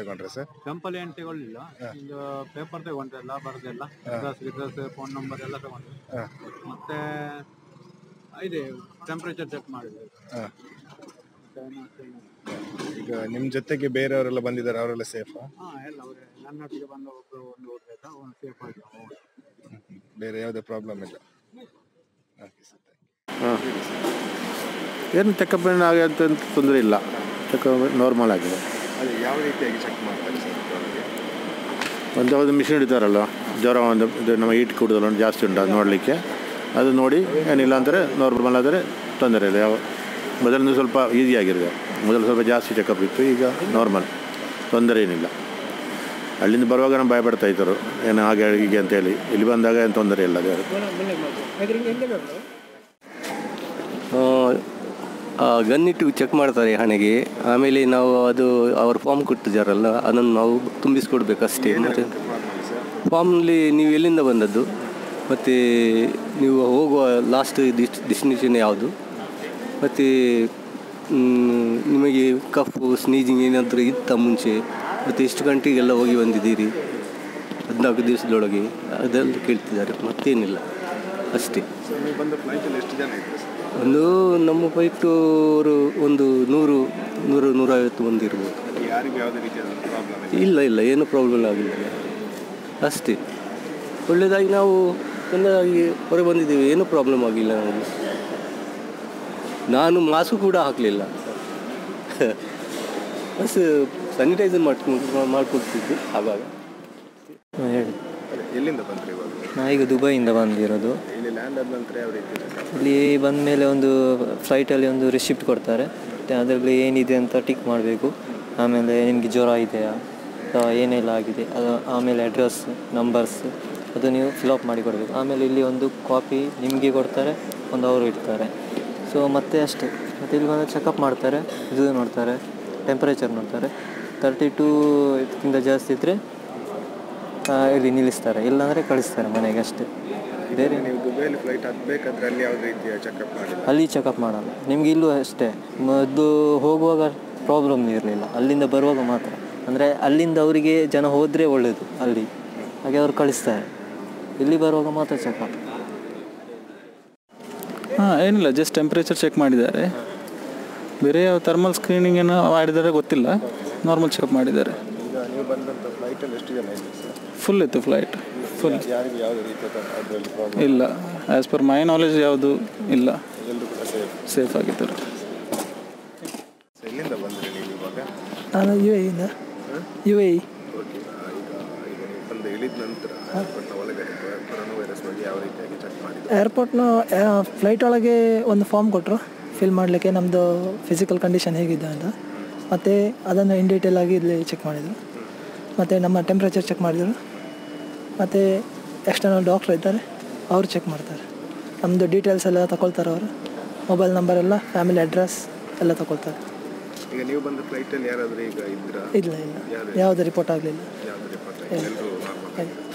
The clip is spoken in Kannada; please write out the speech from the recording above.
ತಗೊಂಡ್ರೆ ಸರ್ ಟೆಂಪಲ್ ಏನು ತಗೊಳ್ಳಿಲ್ಲ ಇದು ಪೇಪರ್ ತಗೊಂಡ್ರೆ ಎಲ್ಲ ಬರ್ದೆಲ್ಲ ಅಡ್ರೆಸ್ ಗಿಡ್ರೆಸ್ ಫೋನ್ ನಂಬರ್ ಎಲ್ಲ ತಗೊಂಡ್ರೆ ಹಾಂ ಮತ್ತೆ ಇದೆ ಟೆಂಪ್ರೇಚರ್ ಚೆಕ್ ಮಾಡಿದೆ ಹಾಂ ಮತ್ತೆ ಏನು ಅಷ್ಟೇನು ಇಲ್ಲ. ಈಗ ನಿಮ್ಮ ಜೊತೆಗೆ ಬೇರೆಯವರೆಲ್ಲ ಬಂದಿದ್ದಾರೆ ಅವರೆಲ್ಲ ಸೇಫಾ ಹಾ ಎಲ್ಲ ಅವರೇ ನನ್ನೊಟ್ಟಿಗೆ ಬಂದ ಒಬ್ರು ಒಂದು ಹುಡುಗ ಇದ್ದ ಅವನು ಸೇಫ್ ಆಗಿ ಹೋದ. ಬೇರೆ ಯಾವುದೇ ಪ್ರಾಬ್ಲಮ್ ಇಲ್ಲ ಓಕೆ ಸರ್ ಹಾಂ ಏನು ಚೆಕಪ್ ಆಗಿ ಅಂತ ತೊಂದರೆ ಇಲ್ಲ ಚೆಕಪ್ ನಾರ್ಮಲ್ ಆಗಿದೆ ಅದೇ ಯಾವ ರೀತಿಯಾಗಿ ಚೆಕ್ ಮಾಡ್ತಾರೆ ಸರ್ ಒಳಗೆ ಒಂದು ಯಾವುದು ಮಿಷಿನ್ ಇಡ್ತಾರಲ್ಲ ಜ್ವರ ಒಂದು ಇದು ನಮ್ಮ ಈಟ್ ಕುಡಿದಲ್ಲ ಒಂದು ಜಾಸ್ತಿ ಉಂಟು ಅದು ನೋಡಲಿಕ್ಕೆ ಅದು ನೋಡಿ ಏನಿಲ್ಲ ಅಂದರೆ ನಾರ್ಮಲ್ ಆದರೆ ತೊಂದರೆ ಇಲ್ಲ ಯಾವ ಮೊದಲಿಂದ ಸ್ವಲ್ಪ ಈಸಿ ಆಗಿದೆ ಮೊದಲು ಸ್ವಲ್ಪ ಜಾಸ್ತಿ ಚೆಕಪ್ ಇತ್ತು ಈಗ ನಾರ್ಮಲ್ ತೊಂದರೆ ಏನಿಲ್ಲ ಅಲ್ಲಿಂದ ಬರುವಾಗ ನಾವು ಭಯಪಡ್ತಾ ಇದ್ದರು ಏನು ಹಾಗೆ ಹೀಗೆ ಅಂತೇಳಿ ಇಲ್ಲಿ ಬಂದಾಗ ಏನು ತೊಂದರೆ ಇಲ್ಲ ದೇವರು ಗನ್ನಿಟ್ಟು ಚೆಕ್ ಮಾಡ್ತಾರೆ ಹಣೆಗೆ ಆಮೇಲೆ ನಾವು ಅದು ಅವ್ರ ಫಾರ್ಮ್ ಕೊಟ್ಟಿದ್ದಾರಲ್ಲ ಅದನ್ನು ನಾವು ತುಂಬಿಸ್ಕೊಡ್ಬೇಕಷ್ಟೇ ಮತ್ತು ಫಾರ್ಮ್ಲಿ ನೀವು ಎಲ್ಲಿಂದ ಬಂದದ್ದು ಮತ್ತು ನೀವು ಹೋಗುವ ಲಾಸ್ಟ್ ಡೆಸ್ಟಿನೇಷನ್ ಯಾವುದು ಮತ್ತು ನಿಮಗೆ ಕಫು ಸ್ನೀಜಿಂಗ್ ಏನಾದರೂ ಇತ್ತ ಮುಂಚೆ ಮತ್ತು ಎಷ್ಟು ಗಂಟೆಗೆಲ್ಲ ಹೋಗಿ ಬಂದಿದ್ದೀರಿ ಹದಿನಾಲ್ಕು ದಿವಸದೊಳಗೆ ಅದೆಲ್ಲ ಕೇಳ್ತಿದ್ದಾರೆ ಮತ್ತೇನಿಲ್ಲ ಅಷ್ಟೇ ಸರ್ ನೀವು ಬಂದ ಫ್ಲೈಟಲ್ಲಿ ಎಷ್ಟು ಜನ ಇದ್ರು ಸರ್ ಒಂದು ನಮ್ಮ ಪೈಟೂರು ಒಂದು ನೂರು ನೂರು ನೂರೈವತ್ತು ಮಂದಿ ಇರ್ಬೋದು ಯಾರಿಗೂ ಯಾವುದೇ ರೀತಿಯಾದ ಪ್ರಾಬ್ಲಮ್ ಇಲ್ಲ ಇಲ್ಲ ಏನು ಪ್ರಾಬ್ಲಮ್ ಆಗಿಲ್ಲ ಅಷ್ಟೇ ಒಳ್ಳೆಯದಾಗಿ ನಾವು ಚೆನ್ನಾಗಿ ಹೊರಗೆ ಬಂದಿದ್ದೀವಿ ಏನೂ ಪ್ರಾಬ್ಲಮ್ ಆಗಿಲ್ಲ ನಮಗೆ ನಾನು ಮಾಸ್ಕ್ ಕೂಡ ಹಾಕಲಿಲ್ಲ ಬಸ್ ಸ್ಯಾನಿಟೈಸರ್ ಮಾಡ್ಕೊಂಡು ಮಾಡಿಕೊಡ್ತಿದ್ದು ಆವಾಗ ಹೇಳಿ ಎಲ್ಲಿಂದ ಬಂದ್ರಿ ಇವಾಗ ನಾ ಈಗ ದುಬೈಯಿಂದ ಬಂದಿರೋದು ಇಲ್ಲಿ ಲ್ಯಾಂಡ್ ಆದ ನಂತರ ಯಾವ ರೀತಿ ಇದೆ ಸರ್ ಇಲ್ಲಿ ಬಂದ ಮೇಲೆ ಒಂದು ಫ್ಲೈಟಲ್ಲಿ ಒಂದು ರಿಸಿಪ್ಟ್ ಕೊಡ್ತಾರೆ ಮತ್ತು ಅದರಲ್ಲಿ ಏನಿದೆ ಅಂತ ಟಿಕ್ ಮಾಡಬೇಕು ಆಮೇಲೆ ನಿಮಗೆ ಜ್ವರ ಇದೆಯಾ ಅಥವಾ ಏನೆಲ್ಲ ಆಗಿದೆ ಅದು ಆಮೇಲೆ ಅಡ್ರೆಸ್ ನಂಬರ್ಸ್ ಅದು ನೀವು ಫಿಲಪ್ ಮಾಡಿ ಕೊಡಬೇಕು ಆಮೇಲೆ ಇಲ್ಲಿ ಒಂದು ಕಾಪಿ ನಿಮಗೆ ಕೊಡ್ತಾರೆ ಒಂದು ಅವರು ಇಡ್ತಾರೆ ಸೊ ಮತ್ತೆ ಅಷ್ಟೇ ಮತ್ತು ಇಲ್ಲಿ ಬಂದು ಚೆಕಪ್ ಮಾಡ್ತಾರೆ ಇದು ನೋಡ್ತಾರೆ ಟೆಂಪರೇಚರ್ ನೋಡ್ತಾರೆ ತರ್ಟಿ ಟೂ ಇದಕ್ಕಿಂತ ಜಾಸ್ತಿ ಇದ್ದರೆ ಇಲ್ಲಿ ನಿಲ್ಲಿಸ್ತಾರೆ ಇಲ್ಲಾಂದರೆ ಕಳಿಸ್ತಾರೆ ಮನೆಗೆ ಅಷ್ಟೇ ಬೇರೆ ನೀವು ದುಬೈಲಿ ಫ್ಲೈಟ್ ಹತ್ಬೇಕಾದ್ರೆ ಅಲ್ಲಿ ಯಾವುದೇ ರೀತಿಯ ಚೆಕಪ್ ಮಾಡಿಲ್ಲ ಅಲ್ಲಿ ಚೆಕಪ್ ಮಾಡಲ್ಲ ನಿಮ್ಗೆ ಇಲ್ಲೂ ಅಷ್ಟೇ ಮೊದಲು ಹೋಗುವಾಗ ಪ್ರಾಬ್ಲಮ್ ಇರಲಿಲ್ಲ ಅಲ್ಲಿಂದ ಬರುವಾಗ ಮಾತ್ರ ಅಂದರೆ ಅಲ್ಲಿಂದ ಅವರಿಗೆ ಜನ ಹೋದರೆ ಒಳ್ಳೆಯದು ಅಲ್ಲಿ ಹಾಗೆ ಅವ್ರು ಕಳಿಸ್ತಾರೆ ಇಲ್ಲಿ ಬರುವಾಗ ಮಾತ್ರ ಚೆಕಪ್ ಹಾಂ ಏನಿಲ್ಲ ಜಸ್ಟ್ ಟೆಂಪ್ರೇಚರ್ ಚೆಕ್ ಮಾಡಿದ್ದಾರೆ ಬೇರೆ ಯಾವ ಥರ್ಮಲ್ ಸ್ಕ್ರೀನಿಂಗ್ ಏನೋ ಮಾಡಿದ್ದಾರೆ ಗೊತ್ತಿಲ್ಲ ನಾರ್ಮಲ್ ಚೆಕಪ್ ಮಾಡಿದ್ದಾರೆ ಈಗ ನೀವು ಬಂದಂಥ ಫ್ಲೈಟಲ್ಲಿ ಎಷ್ಟು ಜನ ಇದ್ರು ಸರ್ ಫುಲ್ ಇತ್ತು ಫ್ಲೈಟ್ ಫುಲ್ ಯಾರಿಗೂ ಯಾವುದೇ ರೀತಿಯ ಅದರಲ್ಲಿ ಪ್ರಾಬ್ಲಮ್ ಇಲ್ಲ ಆ್ಯಸ್ ಪರ್ ಮೈ ನಾಲೆಜ್ ಯಾವುದು ಇಲ್ಲ ಎಲ್ಲರೂ ಕೂಡ ಸೇಫ್ ಸೇಫ್ ಆಗಿದ್ದರು ಎಲ್ಲಿಂದ ಬಂದ್ರಿ ನೀವು ಇವಾಗ ನಾನು ಯು ಎಯಿಂದ ಯು ಎ ಓಕೆ ಈಗ ಈಗ ನೀವು ಬಂದು ಇಳಿದ ನಂತರ ಏರ್ಪೋರ್ಟ್ನ ಒಳಗಡೆ ಕೊರೋನಾ ವೈರಸ್ ಬಗ್ಗೆ ಯಾವ ರೀತಿಯಾಗಿ ಚೆಕ್ ಮಾಡಿದ್ರು ಏರ್ಪೋರ್ಟ್ನ ಫ್ಲೈಟ್ ಒಳಗೆ ಒಂದು ಫಾರ್ಮ್ ಕೊಟ್ಟರು ಫಿಲ್ ಮಾಡಲಿಕ್ಕೆ ನಮ್ಮದು ಫಿಸಿಕಲ್ ಕಂಡೀಷನ್ ಹೇಗಿದೆ ಅಂತ ಮತ್ತು ಅದನ್ನು ಇನ್ ಡೀಟೇಲ್ ಆಗಿ ಇಲ್ಲಿ ಚೆಕ್ ಮಾಡಿದರು ಮತ್ತು ನಮ್ಮ ಟೆಂಪ್ರೇಚರ್ ಚೆಕ್ ಮಾಡಿದರು ಮತ್ತು ಎಕ್ಸ್ಟರ್ನಲ್ ಡಾಕ್ಟ್ರ್ ಇದ್ದಾರೆ ಅವರು ಚೆಕ್ ಮಾಡ್ತಾರೆ ನಮ್ಮದು ಡೀಟೇಲ್ಸ್ ಎಲ್ಲ ತಗೊಳ್ತಾರೆ ಅವರು ಮೊಬೈಲ್ ನಂಬರ್ ಎಲ್ಲ ಫ್ಯಾಮಿಲಿ ಅಡ್ರೆಸ್ ಎಲ್ಲ ತಗೊಳ್ತಾರೆ ಈಗ ನೀವು ಬಂದ ಫ್ಲೈಟಲ್ಲಿ ಯಾರಾದರೂ ಈಗ ಇದ್ರ ಇಲ್ಲ ಇಲ್ಲ ಯಾವುದೇ ರಿಪೋರ್ಟ್ ಆಗಲಿಲ್ಲ ಯಾವುದೇ ರಿಪೋರ್ಟ್ ಎಲ್ಲರೂ ನಾರ್ಮಲ್